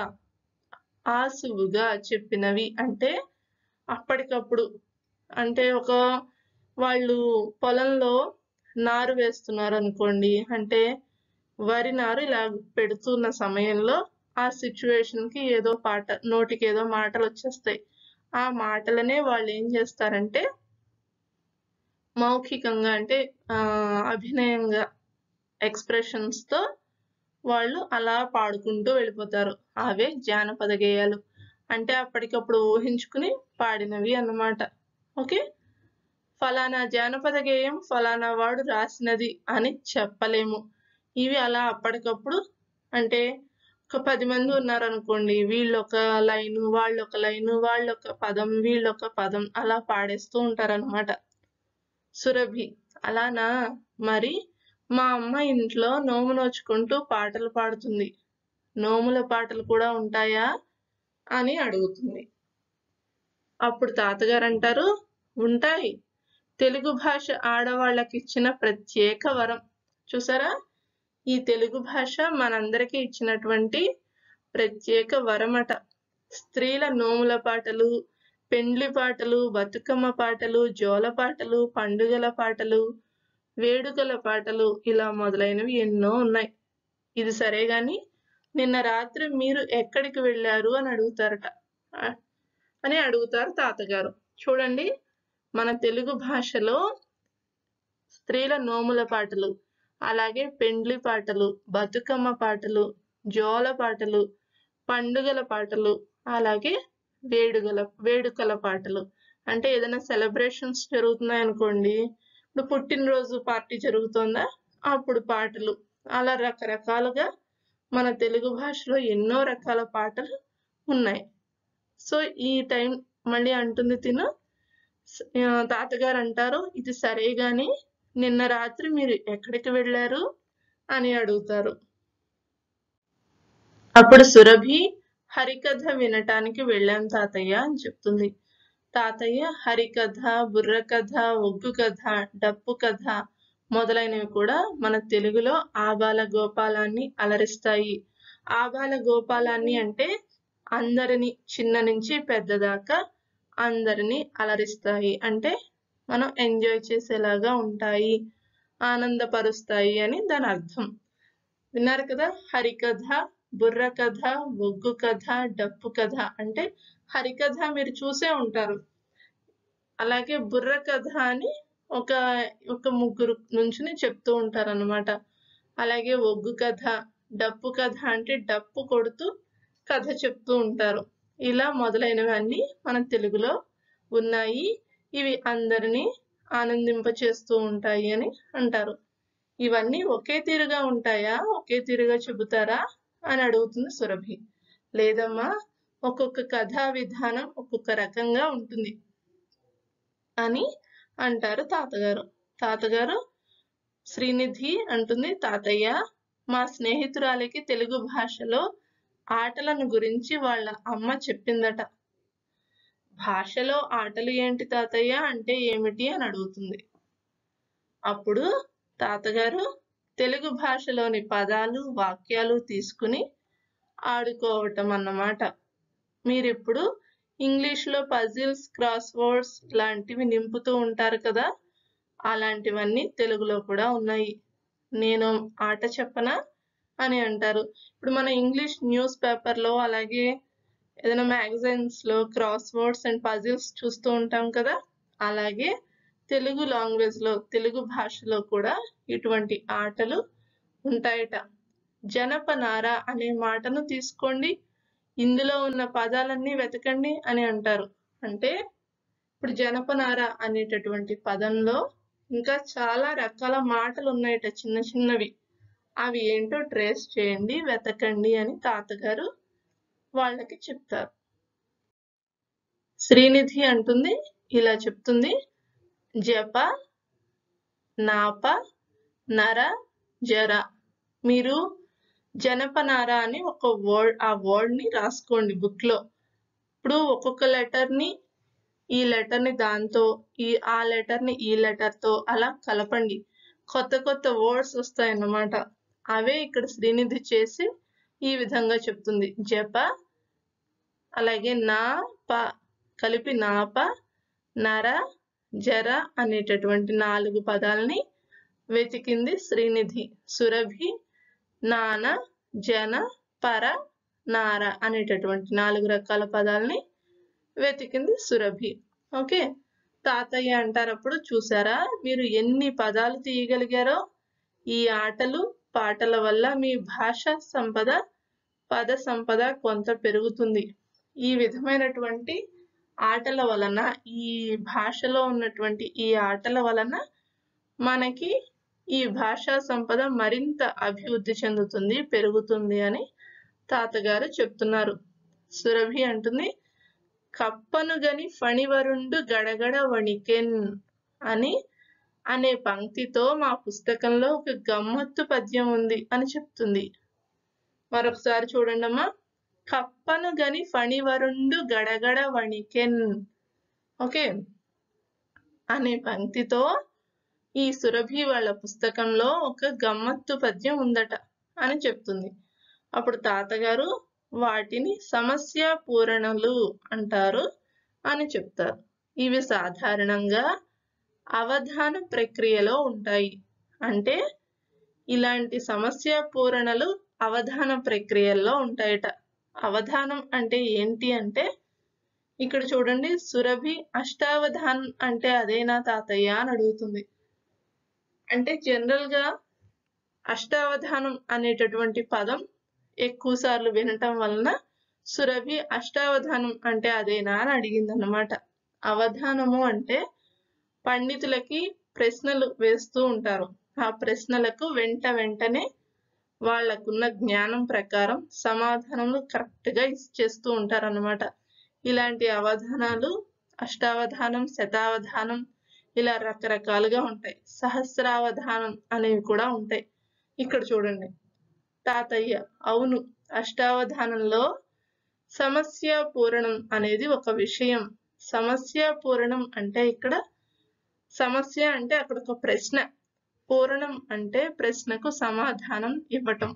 ఆసువుగా చెప్పినవి అంటే అప్పటికప్పుడు అంటే ఒక వాళ్ళు పొలంలో నారు వేస్తున్నారు అనుకోండి అంటే వరి నారు ఇలా పెడుతున్న సమయంలో ఆ సిచ్యువేషన్ కి ఏదో పాట నోటికి ఏదో మాటలు వచ్చేస్తాయి ఆ మాటలనే వాళ్ళు ఏం చేస్తారంటే మౌఖికంగా అంటే ఆ అభినయంగా ఎక్స్ప్రెషన్స్ తో వాళ్ళు అలా పాడుకుంటూ వెళ్ళిపోతారు అవే జానపద గేయాలు అంటే అప్పటికప్పుడు ఊహించుకుని పాడినవి అన్నమాట ఓకే ఫలానా జానపద గేయం ఫలానా వాడు రాసినది అని చెప్పలేము ఇవి అలా అప్పటికప్పుడు అంటే ఒక పది మంది ఉన్నారు అనుకోండి వీళ్ళు ఒక లైన్ వాళ్ళు ఒక లైన్ వాళ్ళు ఒక పదం వీళ్ళు ఒక పదం అలా పాడేస్తూ ఉంటారన్నమాట సురభి అలానా మరి మా అమ్మ ఇంట్లో నోము నోచుకుంటూ పాటలు పాడుతుంది నోముల పాటలు కూడా ఉంటాయా అని అడుగుతుంది అప్పుడు తాతగారు అంటారు ఉంటాయి తెలుగు భాష ఆడవాళ్ళకి ఇచ్చిన ప్రత్యేక వరం చూసారా ఈ తెలుగు భాష మనందరికీ ఇచ్చినటువంటి ప్రత్యేక వరమట స్త్రీల నోముల పాటలు పెండ్లి పాటలు బతుకమ్మ పాటలు జోల పాటలు పండుగల పాటలు వేడుకల పాటలు ఇలా మొదలైనవి ఎన్నో ఉన్నాయి ఇది సరే గాని నిన్న రాత్రి మీరు ఎక్కడికి వెళ్ళారు అని అడుగుతారట ఆ, అని అడుగుతారు తాతగారు చూడండి మన తెలుగు భాషలో స్త్రీల నోముల పాటలు అలాగే పెండ్లి పాటలు బతుకమ్మ పాటలు జోల పాటలు పండుగల పాటలు అలాగే వేడుకల వేడుకల పాటలు అంటే ఏదైనా సెలబ్రేషన్స్ జరుగుతున్నాయి అనుకోండి ఇప్పుడు పుట్టినరోజు పార్టీ జరుగుతుందా అప్పుడు పాటలు అలా రకరకాలుగా మన తెలుగు భాషలో ఎన్నో రకాల పాటలు ఉన్నాయి సో ఈ టైం మళ్ళీ అంటుంది తిను స- ఆ, తాతగారు అంటారు ఇది సరే గాని నిన్న రాత్రి మీరు ఎక్కడికి వెళ్ళారు అని అడుగుతారు అప్పుడు సురభి హరికథ వినటానికి వెళ్ళాం తాతయ్య అని చెప్తుంది తాతయ్య హరికథ బుర్ర కథ ఒగ్గు కథ డప్పు కథ మొదలైనవి కూడా మన తెలుగులో ఆబాల గోపాలాన్ని అలరిస్తాయి ఆబాల గోపాలాన్ని అంటే అందరిని చిన్న నుంచి పెద్ద దాకా అందరినీ అలరిస్తాయి అంటే మనం ఎంజాయ్ చేసేలాగా ఉంటాయి ఆనందపరుస్తాయి అని దాని అర్థం విన్నారు కదా హరికథ బుర్ర కథ ఒగ్గు కథ డప్పు కథ అంటే హరికథ మీరు చూసే ఉంటారు అలాగే బుర్ర కథ అని ఒక ఒక ముగ్గురు నుంచుని చెప్తూ ఉంటారు అనమాట అలాగే ఒగ్గు కథ డప్పు కథ అంటే డప్పు కొడుతూ కథ చెప్తూ ఉంటారు ఇలా మొదలైనవన్నీ మన తెలుగులో ఉన్నాయి ఇవి అందరినీ ఆనందింప చేస్తూ ఉంటాయి అని అంటారు ఇవన్నీ ఒకే తీరుగా ఉంటాయా ఒకే తీరుగా చెబుతారా అని అడుగుతుంది సురభి లేదమ్మా ఒక్కొక్క కథా విధానం ఒక్కొక్క రకంగా ఉంటుంది అని అంటారు తాతగారు తాతగారు శ్రీనిధి అంటుంది తాతయ్య మా స్నేహితురాలికి తెలుగు భాషలో ఆటలను గురించి వాళ్ళ అమ్మ చెప్పిందట భాషలో ఆటలు ఏంటి తాతయ్య అంటే ఏమిటి అని అడుగుతుంది అప్పుడు తాతగారు తెలుగు భాషలోని పదాలు వాక్యాలు తీసుకుని ఆడుకోవటం అన్నమాట మీరిప్పుడు ఇంగ్లీష్లో పజిల్స్ క్రాస్ వర్డ్స్ లాంటివి నింపుతూ ఉంటారు కదా అలాంటివన్నీ తెలుగులో కూడా ఉన్నాయి నేను ఆట చెప్పనా అని అంటారు ఇప్పుడు మన ఇంగ్లీష్ న్యూస్ పేపర్లో అలాగే ఏదైనా magazines లో క్రాస్ వర్డ్స్ అండ్ పజిల్స్ చూస్తూ ఉంటాం కదా అలాగే తెలుగు లాంగ్వేజ్ లో తెలుగు భాషలో కూడా ఇటువంటి ఆటలు ఉంటాయట జనపనార అనే మాటను తీసుకోండి ఇందులో ఉన్న పదాలన్నీ వెతకండి అని అంటారు అంటే ఇప్పుడు జనపనార అనేటటువంటి పదంలో ఇంకా చాలా రకాల మాటలు ఉన్నాయట చిన్న చిన్నవి అవి ఏంటో ట్రేస్ చేయండి వెతకండి అని తాతగారు వాళ్ళకి చెప్తారు శ్రీనిధి అంటుంది ఇలా చెప్తుంది జప నాప నర జర మీరు జనపనార అని ఒక వర్డ్ ఆ వర్డ్ ని రాసుకోండి బుక్ లో ఇప్పుడు ఒక్కొక్క లెటర్ ని ఈ లెటర్ ని దాంతో ఈ ఆ లెటర్ ని ఈ లెటర్ తో అలా కలపండి కొత్త కొత్త వర్డ్స్ వస్తాయి అన్నమాట అవే ఇక్కడ శ్రీనిధి చేసి ఈ విధంగా చెప్తుంది జప అలాగే నా ప కలిపి నాప నర జర అనేటటువంటి నాలుగు పదాలని వెతికింది శ్రీనిధి సురభి నాన జన పర నార అనేటటువంటి నాలుగు రకాల పదాలని వెతికింది సురభి ఓకే తాతయ్య అంటారప్పుడు చూసారా మీరు ఎన్ని పదాలు తీయగలిగారో ఈ ఆటలు పాటల వల్ల మీ భాష సంపద పద సంపద కొంత పెరుగుతుంది ఈ విధమైనటువంటి ఆటల వలన ఈ భాషలో ఉన్నటువంటి ఈ ఆటల వలన మనకి ఈ భాషా సంపద మరింత అభివృద్ధి చెందుతుంది పెరుగుతుంది అని తాతగారు చెప్తున్నారు సురభి అంటుంది కప్పను గని ఫణివరుండు గడగడ వణికెన్ అని అనే పంక్తితో మా పుస్తకంలో ఒక గమ్మత్తు పద్యం ఉంది అని చెప్తుంది మరొకసారి చూడండి అమ్మా కప్పను గని ఫణివరుండు గడగడ వణికెన్ ఓకే అనే పంక్తితో ఈ సురభి వాళ్ళ పుస్తకంలో ఒక గమ్మత్తు పద్యం ఉందట అని చెప్తుంది అప్పుడు తాతగారు వాటిని సమస్య పూరణలు అంటారు అని చెప్తారు ఇవి సాధారణంగా అవధాన ప్రక్రియలో ఉంటాయి అంటే ఇలాంటి సమస్య పూరణలు అవధాన ప్రక్రియల్లో ఉంటాయట అవధానం అంటే ఏంటి అంటే ఇక్కడ చూడండి సురభి అష్టావధానం అంటే అదేనా తాతయ్య అని అడుగుతుంది అంటే జనరల్ గా అష్టావధానం అనేటటువంటి పదం ఎక్కువ సార్లు వినటం వలన సురభి అష్టావధానం అంటే అదేనా అని అడిగింది అనమాట అవధానము అంటే పండితులకి ప్రశ్నలు వేస్తూ ఉంటారు ఆ ప్రశ్నలకు వెంట వెంటనే వాళ్ళకున్న జ్ఞానం ప్రకారం సమాధానములు కరెక్ట్ గా ఇచ్చేస్తూ ఉంటారన్నమాట ఇలాంటి అవధానాలు అష్టావధానం శతావధానం ఇలా రకరకాలుగా ఉంటాయి సహస్రావధానం అనేవి కూడా ఉంటాయి ఇక్కడ చూడండి తాతయ్య అవును అష్టావధానంలో సమస్య పూరణం అనేది ఒక విషయం సమస్య పూరణం అంటే ఇక్కడ సమస్య అంటే అక్కడ ఒక ప్రశ్న పూరణం అంటే ప్రశ్నకు సమాధానం ఇవ్వటం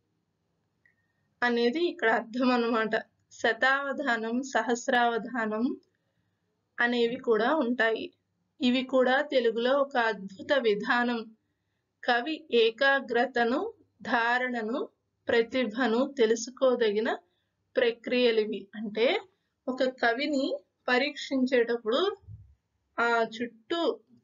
అనేది ఇక్కడ అర్థం అన్నమాట శతావధానం సహస్రావధానం అనేవి కూడా ఉంటాయి ఇవి కూడా తెలుగులో ఒక అద్భుత విధానం కవి ఏకాగ్రతను ధారణను ప్రతిభను తెలుసుకోదగిన ప్రక్రియలివి అంటే ఒక కవిని పరీక్షించేటప్పుడు ఆ చుట్టూ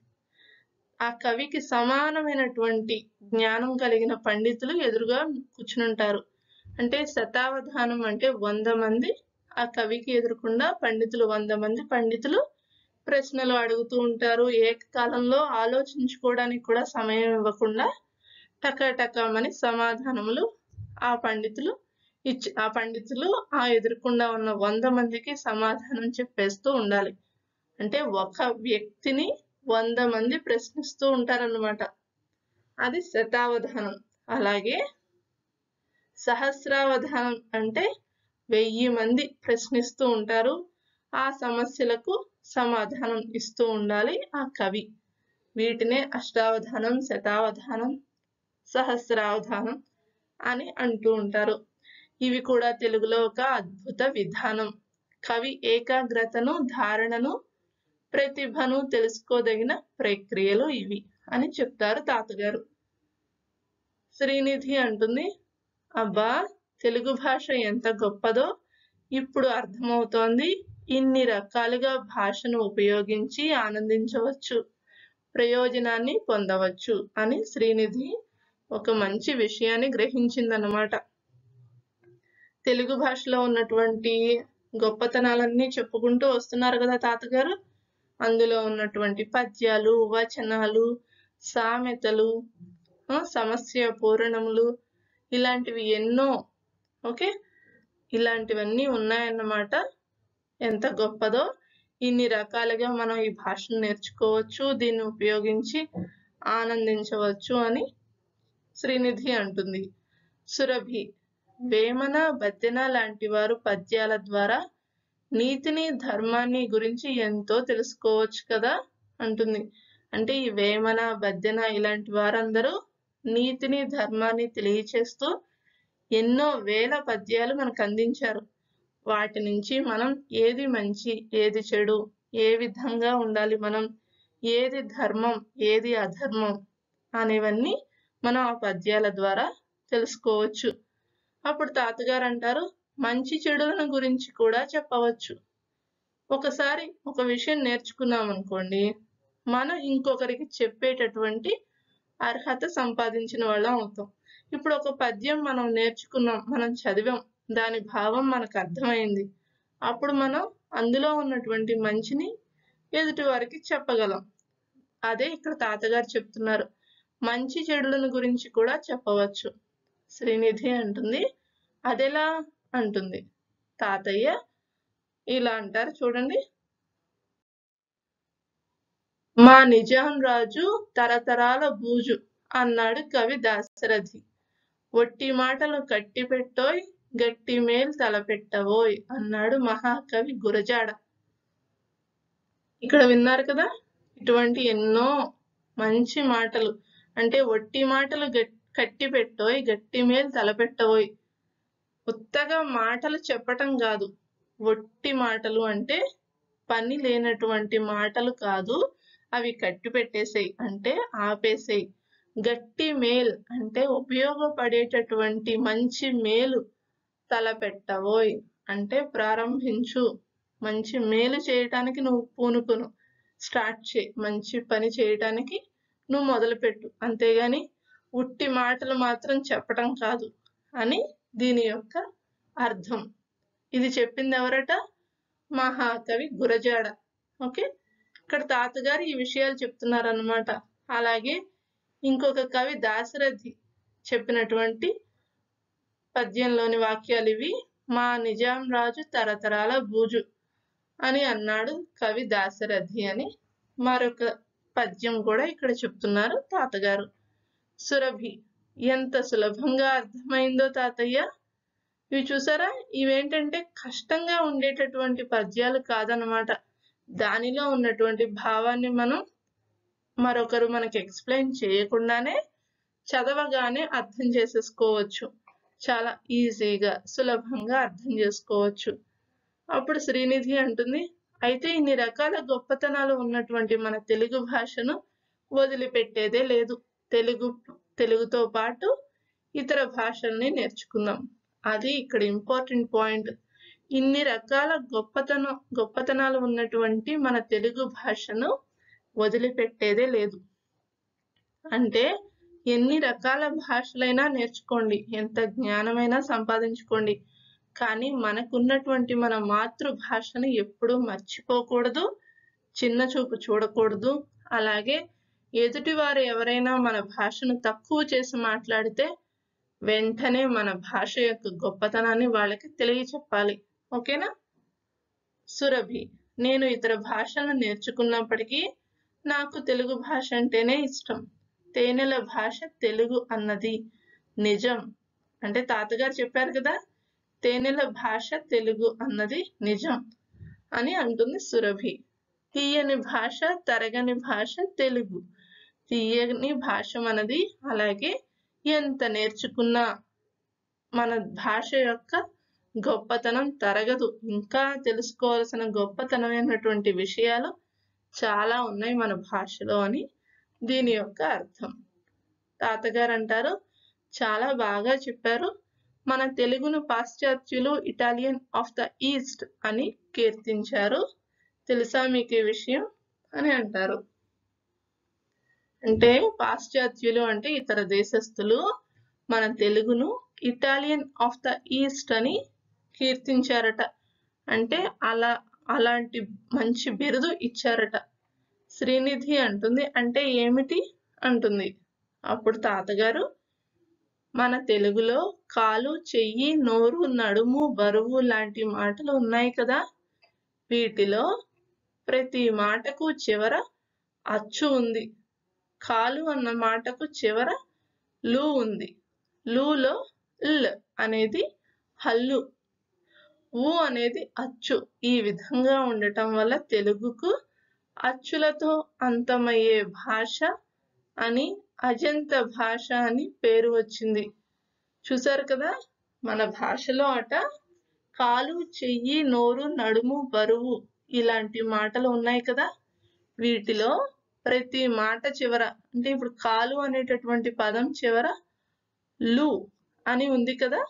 ఆ కవికి సమానమైనటువంటి జ్ఞానం కలిగిన పండితులు ఎదురుగా కూర్చునుంటారు అంటే శతావధానం అంటే వంద మంది ఆ కవికి ఎదురుకుండా పండితులు వంద మంది పండితులు ప్రశ్నలు అడుగుతూ ఉంటారు ఏకకాలంలో ఆలోచించుకోవడానికి కూడా సమయం ఇవ్వకుండా టకాటకమని సమాధానములు ఆ పండితులు ఇచ్చి ఆ పండితులు ఆ ఎదురుకుండా ఉన్న వంద మందికి సమాధానం చెప్పేస్తూ ఉండాలి అంటే ఒక వ్యక్తిని వంద మంది ప్రశ్నిస్తూ ఉంటారన్నమాట అది శతావధానం అలాగే సహస్రావధానం అంటే వెయ్యి మంది ప్రశ్నిస్తూ ఉంటారు ఆ సమస్యలకు సమాధానం ఇస్తూ ఉండాలి ఆ కవి వీటినే అష్టావధానం శతావధానం సహస్రావధానం అని అంటూ ఉంటారు ఇవి కూడా తెలుగులో ఒక అద్భుత విధానం కవి ఏకాగ్రతను ధారణను ప్రతిభను తెలుసుకోదగిన ప్రక్రియలు ఇవి అని చెప్తారు తాతగారు శ్రీనిధి అంటుంది అబ్బా తెలుగు భాష ఎంత గొప్పదో ఇప్పుడు అర్థమవుతోంది ఇన్ని రకాలుగా భాషను ఉపయోగించి ఆనందించవచ్చు ప్రయోజనాన్ని పొందవచ్చు అని శ్రీనిధి ఒక మంచి విషయాన్ని గ్రహించిందన్నమాట తెలుగు భాషలో ఉన్నటువంటి గొప్పతనాలన్నీ చెప్పుకుంటూ వస్తున్నారు కదా తాతగారు అందులో ఉన్నటువంటి పద్యాలు వచనాలు సామెతలు ఆ, సమస్య పూరణములు ఇలాంటివి ఎన్నో ఓకే ఇలాంటివన్నీ ఉన్నాయన్నమాట ఎంత గొప్పదో ఇన్ని రకాలుగా మనం ఈ భాషను నేర్చుకోవచ్చు దీన్ని ఉపయోగించి ఆనందించవచ్చు అని శ్రీనిధి అంటుంది సురభి వేమన బద్దెన లాంటి వారు పద్యాల ద్వారా నీతిని ధర్మాన్ని గురించి ఎంతో తెలుసుకోవచ్చు కదా అంటుంది అంటే ఈ వేమన బద్దెన ఇలాంటి వారందరూ నీతిని ధర్మాన్ని తెలియచేస్తూ ఎన్నో వేల పద్యాలు మనకు అందించారు వాటి నుంచి మనం ఏది మంచి ఏది చెడు ఏ విధంగా ఉండాలి మనం ఏది ధర్మం ఏది అధర్మం అనేవన్నీ మనం ఆ పద్యాల ద్వారా తెలుసుకోవచ్చు అప్పుడు తాతగారు అంటారు మంచి చెడులను గురించి కూడా చెప్పవచ్చు ఒకసారి ఒక విషయం నేర్చుకున్నాం అనుకోండి మనం ఇంకొకరికి చెప్పేటటువంటి అర్హత సంపాదించిన వాళ్ళం అవుతాం ఇప్పుడు ఒక పద్యం మనం నేర్చుకున్నాం మనం చదివాం దాని భావం మనకు అర్థమైంది అప్పుడు మనం అందులో ఉన్నటువంటి మంచిని ఎదుటి వారికి చెప్పగలం అదే ఇక్కడ తాతగారు చెప్తున్నారు మంచి చెడులను గురించి కూడా చెప్పవచ్చు శ్రీనిధి అంటుంది అదెలా అంటుంది తాతయ్య ఇలా అంటారు చూడండి మా నిజాం రాజు తరతరాల బూజు అన్నాడు కవి దాశరథి ఒట్టి మాటలు కట్టి పెట్టోయ్ గట్టి మేల్ తలపెట్టవోయ్ అన్నాడు మహాకవి గురజాడ ఇక్కడ విన్నారు కదా ఇటువంటి ఎన్నో మంచి మాటలు అంటే ఒట్టి మాటలు గట్- కట్టి పెట్టోయ్ గట్టి మేల్ తలపెట్టవోయ్ ఉత్తగా మాటలు చెప్పటం కాదు ఒట్టి మాటలు అంటే పని లేనటువంటి మాటలు కాదు అవి కట్టి పెట్టేసేయి అంటే ఆపేసేయి గట్టి మేల్ అంటే ఉపయోగపడేటటువంటి మంచి మేలు తలపెట్టవోయ్ అంటే ప్రారంభించు మంచి మేలు చేయటానికి నువ్వు పూనుకును స్టార్ట్ చేయి మంచి పని చేయటానికి నువ్వు మొదలుపెట్టు అంతేగాని ఉట్టి మాటలు మాత్రం చెప్పటం కాదు అని దీని యొక్క అర్థం ఇది చెప్పింది ఎవరట మహాకవి గురజాడ ఓకే ఇక్కడ తాతగారు ఈ విషయాలు చెప్తున్నారన్నమాట అలాగే ఇంకొక కవి దాశరథి చెప్పినటువంటి పద్యంలోని వాక్యాలు ఇవి మా నిజాం రాజు తరతరాల బూజు అని అన్నాడు కవి దాశరథి అని మరొక పద్యం కూడా ఇక్కడ చెప్తున్నారు తాతగారు సురభి ఎంత సులభంగా అర్థమైందో తాతయ్య ఇవి చూసారా ఇవేంటంటే కష్టంగా ఉండేటటువంటి పద్యాలు కాదనమాట దానిలో ఉన్నటువంటి భావాన్ని మనం మరొకరు మనకి ఎక్స్ప్లెయిన్ చేయకుండానే చదవగానే అర్థం చేసేసుకోవచ్చు చాలా ఈజీగా సులభంగా అర్థం చేసుకోవచ్చు అప్పుడు శ్రీనిధి అంటుంది అయితే ఇన్ని రకాల గొప్పతనాలు ఉన్నటువంటి మన తెలుగు భాషను వదిలిపెట్టేదే లేదు తెలుగు తెలుగుతో పాటు ఇతర భాషల్ని నేర్చుకుందాం అది ఇక్కడ ఇంపార్టెంట్ పాయింట్ ఇన్ని రకాల గొప్పతనం గొప్పతనాలు ఉన్నటువంటి మన తెలుగు భాషను వదిలిపెట్టేదే లేదు అంటే ఎన్ని రకాల భాషలైనా నేర్చుకోండి ఎంత జ్ఞానమైనా సంపాదించుకోండి కానీ మనకున్నటువంటి మన మాతృభాషను ఎప్పుడూ మర్చిపోకూడదు చిన్న చూపు చూడకూడదు అలాగే ఎదుటివారు ఎవరైనా మన భాషను తక్కువ చేసి మాట్లాడితే వెంటనే మన భాష యొక్క గొప్పతనాన్ని వాళ్ళకి తెలియచెప్పాలి ఓకేనా సురభి నేను ఇతర భాషలను నేర్చుకున్నప్పటికీ నాకు తెలుగు భాష అంటేనే ఇష్టం తేనెల భాష తెలుగు అన్నది నిజం అంటే తాతగారు చెప్పారు కదా తేనెల భాష తెలుగు అన్నది నిజం అని అంటుంది సురభి తీయని భాష తరగని భాష తెలుగు తీయని భాష మనది అలాగే ఎంత నేర్చుకున్నా మన భాష యొక్క గొప్పతనం తరగదు ఇంకా తెలుసుకోవాల్సిన గొప్పతనమైనటువంటి విషయాలు చాలా ఉన్నాయి మన భాషలో అని దీని యొక్క అర్థం తాతగారు అంటారు చాలా బాగా చెప్పారు మన తెలుగును పాశ్చాత్యులు ఇటాలియన్ ఆఫ్ ద ఈస్ట్ అని కీర్తించారు తెలుసా మీకు ఈ విషయం అని అంటారు అంటే పాశ్చాత్యులు అంటే ఇతర దేశస్థులు మన తెలుగును ఇటాలియన్ ఆఫ్ ద ఈస్ట్ అని కీర్తించారట అంటే అలా అలాంటి మంచి బిరుదు ఇచ్చారట శ్రీనిధి అంటుంది అంటే ఏమిటి అంటుంది అప్పుడు తాతగారు మన తెలుగులో కాలు చెయ్యి నోరు నడుము బరువు లాంటి మాటలు ఉన్నాయి కదా వీటిలో ప్రతి మాటకు చివర అచ్చు ఉంది కాలు అన్న మాటకు చివర లు ఉంది లూలో ల్ అనేది హల్లు ఊ అనేది అచ్చు ఈ విధంగా ఉండటం వల్ల తెలుగుకు అచ్చులతో అంతమయ్యే భాష అని అజంత భాష అని పేరు వచ్చింది చూసారు కదా మన భాషలో అట కాలు చెయ్యి నోరు నడుము బరువు ఇలాంటి మాటలు ఉన్నాయి కదా వీటిలో ప్రతి మాట చివర అంటే ఇప్పుడు కాలు అనేటటువంటి పదం చివర లు అని ఉంది కదా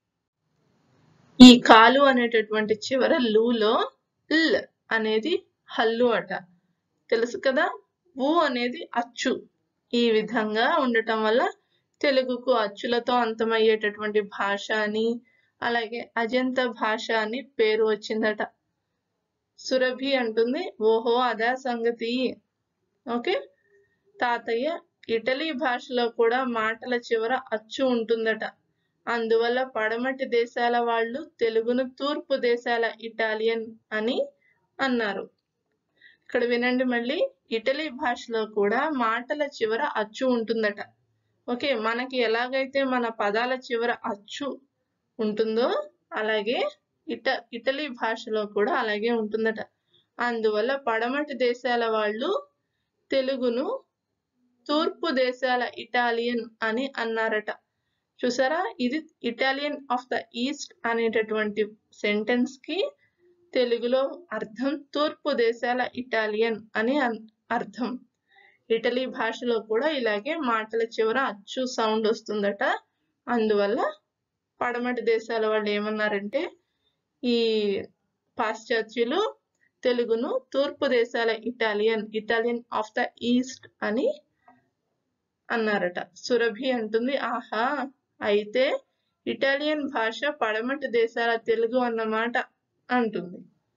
ఈ కాలు అనేటటువంటి చివర లూలో ల్ అనేది హల్లు అట తెలుసు కదా ఊ అనేది అచ్చు ఈ విధంగా ఉండటం వల్ల తెలుగుకు అచ్చులతో అంతమయ్యేటటువంటి భాష అని అలాగే అజంత భాష అని పేరు వచ్చిందట సురభి అంటుంది ఓహో అదా సంగతి ఓకే తాతయ్య ఇటలీ భాషలో కూడా మాటల చివర అచ్చు ఉంటుందట అందువల్ల పడమటి దేశాల వాళ్ళు తెలుగును తూర్పు దేశాల ఇటాలియన్ అని అన్నారు ఇక్కడ వినండి మళ్ళీ ఇటలీ భాషలో కూడా మాటల చివర అచ్చు ఉంటుందట ఓకే మనకి ఎలాగైతే మన పదాల చివర అచ్చు ఉంటుందో అలాగే ఇట ఇటలీ భాషలో కూడా అలాగే ఉంటుందట అందువల్ల పడమటి దేశాల వాళ్ళు తెలుగును తూర్పు దేశాల ఇటాలియన్ అని అన్నారట చూసారా ఇది ఇటాలియన్ ఆఫ్ ద ఈస్ట్ అనేటటువంటి సెంటెన్స్ కి తెలుగులో అర్థం తూర్పు దేశాల ఇటాలియన్ అని అర్థం ఇటలీ భాషలో కూడా ఇలాగే మాటల చివర అచ్చు సౌండ్ వస్తుందట అందువల్ల పడమటి దేశాల వాళ్ళు ఏమన్నారంటే ఈ పాశ్చాత్యులు తెలుగును తూర్పు దేశాల Italian Italian of the east అని అన్నారట సురభి అంటుంది ఆహా అయితే ఇటాలియన్ భాష పడమటి దేశాల తెలుగు అన్నమాట అంటుంది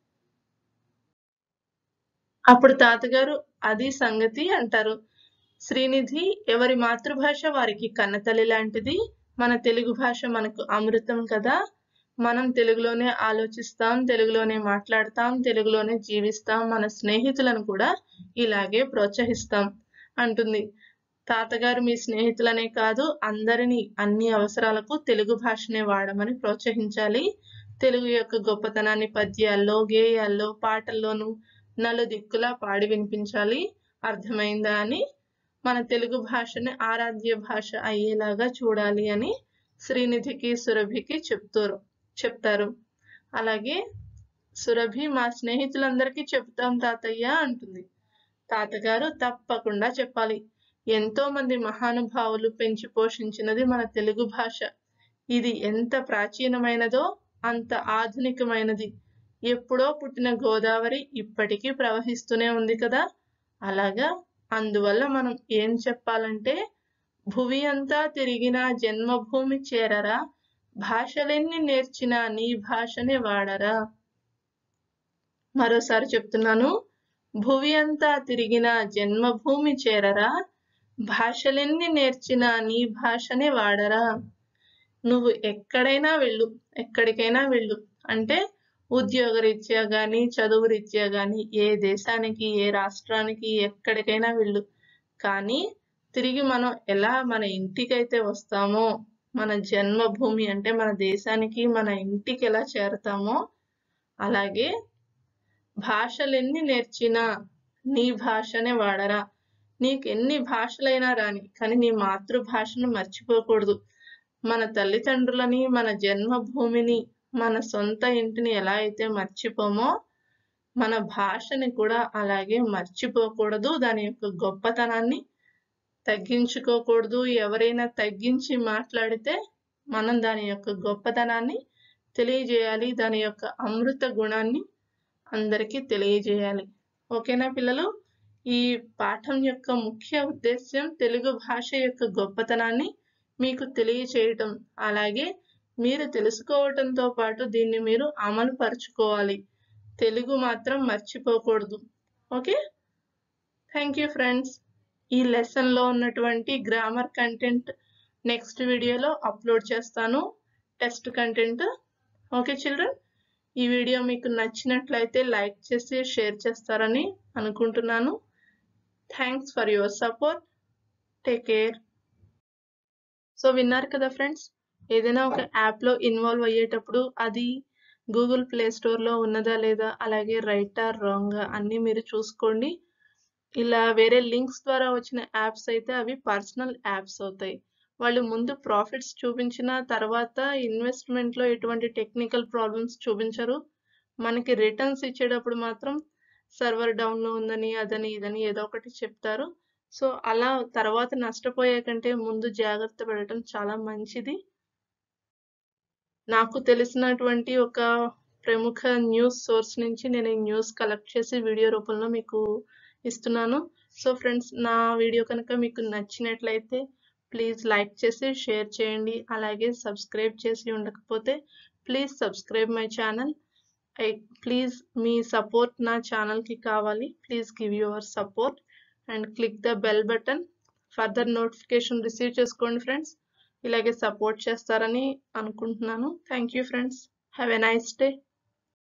అప్పుడు తాతగారు అది సంగతి అంటారు శ్రీనిధి ఎవరి మాతృభాష వారికి కన్నతల్లి లాంటిది మన తెలుగు భాష మనకు అమృతం కదా మనం తెలుగులోనే ఆలోచిస్తాం తెలుగులోనే మాట్లాడతాం తెలుగులోనే జీవిస్తాం మన స్నేహితులను కూడా ఇలాగే ప్రోత్సహిస్తాం అంటుంది తాతగారు మీ స్నేహితులనే కాదు అందరినీ అన్ని అవసరాలకు తెలుగు భాషనే వాడమని ప్రోత్సహించాలి తెలుగు యొక్క గొప్పతనాన్ని పద్యాల్లో గేయాల్లో పాటల్లోనూ నలుదిక్కులా పాడి వినిపించాలి అర్థమైందా అని మన తెలుగు భాషని ఆరాధ్య భాష అయ్యేలాగా చూడాలి అని శ్రీనిధికి సురభికి చెప్తారు చెప్తారు అలాగే సురభి మా స్నేహితులందరికీ చెప్తాం తాతయ్య అంటుంది తాతగారు తప్పకుండా చెప్పాలి ఎంతో మంది మహానుభావులు పెంచి పోషించినది మన తెలుగు భాష ఇది ఎంత ప్రాచీనమైనదో అంత ఆధునికమైనది ఎప్పుడో పుట్టిన గోదావరి ఇప్పటికీ ప్రవహిస్తూనే ఉంది కదా అలాగా అందువల్ల మనం ఏం చెప్పాలంటే భువి అంతా తిరిగిన జన్మభూమి చేరరా భాషలెన్ని నేర్చినా నీ భాషనే వాడరా మరోసారి చెప్తున్నాను భువి అంతా తిరిగిన జన్మభూమి చేరరా భాషలెన్ని నేర్చినా నీ భాషనే వాడరా నువ్వు ఎక్కడైనా వెళ్ళు ఎక్కడికైనా వెళ్ళు అంటే ఉద్యోగరీత్యా కానీ చదువు రీత్యా కానీ ఏ దేశానికి ఏ రాష్ట్రానికి ఎక్కడికైనా వెళ్ళు కానీ తిరిగి మనం ఎలా మన ఇంటికైతే వస్తామో మన జన్మభూమి అంటే మన దేశానికి మన ఇంటికి ఎలా చేరతామో అలాగే భాషలెన్ని నేర్చినా నీ భాషనే వాడరా నీకు ఎన్ని భాషలైనా రాని కానీ నీ మాతృభాషను మర్చిపోకూడదు మన తల్లిదండ్రులని మన జన్మభూమిని మన సొంత ఇంటిని ఎలా అయితే మర్చిపోమో మన భాషని కూడా అలాగే మర్చిపోకూడదు దాని యొక్క గొప్పతనాన్ని తగ్గించుకోకూడదు ఎవరైనా తగ్గించి మాట్లాడితే మనం దాని యొక్క గొప్పతనాన్ని తెలియజేయాలి దాని యొక్క అమృత గుణాన్ని అందరికీ తెలియజేయాలి ఓకేనా పిల్లలు ఈ పాఠం యొక్క ముఖ్య ఉద్దేశ్యం తెలుగు భాష యొక్క గొప్పతనాన్ని మీకు తెలియచేయటం అలాగే మీరు తెలుసుకోవటంతో పాటు దీన్ని మీరు అమలు పరుచుకోవాలి తెలుగు మాత్రం మర్చిపోకూడదు ఓకే థ్యాంక్ యూ ఫ్రెండ్స్ ఈ లెసన్లో ఉన్నటువంటి గ్రామర్ కంటెంట్ నెక్స్ట్ వీడియోలో అప్లోడ్ చేస్తాను టెస్ట్ కంటెంట్ ఓకే చిల్డ్రన్ ఈ వీడియో మీకు నచ్చినట్లయితే లైక్ చేసి షేర్ చేస్తారని అనుకుంటున్నాను thanks for your support take care so విన్నారు కదా ఫ్రెండ్స్ ఏదైనా ఒక యాప్లో ఇన్వాల్వ్ అయ్యేటప్పుడు అది గూగుల్ ప్లే స్టోర్లో ఉన్నదా లేదా అలాగే రైట్ ఆర్ రాంగ్ అన్నీ మీరు చూసుకోండి ఇలా వేరే లింక్స్ ద్వారా వచ్చిన యాప్స్ అయితే అవి పర్సనల్ యాప్స్ అవుతాయి వాళ్ళు ముందు ప్రాఫిట్స్ చూపించిన తర్వాత ఇన్వెస్ట్మెంట్లో ఎటువంటి టెక్నికల్ ప్రాబ్లమ్స్ చూపించరు మనకి రిటర్న్స్ ఇచ్చేటప్పుడు మాత్రం సర్వర్ డౌన్లో ఉందని అదని ఇదని ఏదో ఒకటి చెప్తారు సో అలా తర్వాత నష్టపోయే కంటే ముందు జాగ్రత్త పడటం చాలా మంచిది నాకు తెలిసినటువంటి ఒక ప్రముఖ న్యూస్ సోర్స్ నుంచి నేను ఈ న్యూస్ కలెక్ట్ చేసి వీడియో రూపంలో మీకు ఇస్తున్నాను సో ఫ్రెండ్స్ నా వీడియో కనుక మీకు నచ్చినట్లయితే ప్లీజ్ లైక్ చేసి షేర్ చేయండి అలాగే సబ్స్క్రైబ్ చేసి ఉండకపోతే please subscribe my channel I please మీ సపోర్ట్ నా ఛానల్కి కావాలి please give your support and click the bell button further notification receive చేసుకోండి ఫ్రెండ్స్ ఇలాగే సపోర్ట్ చేస్తారని అనుకుంటున్నాను thank you friends have a nice day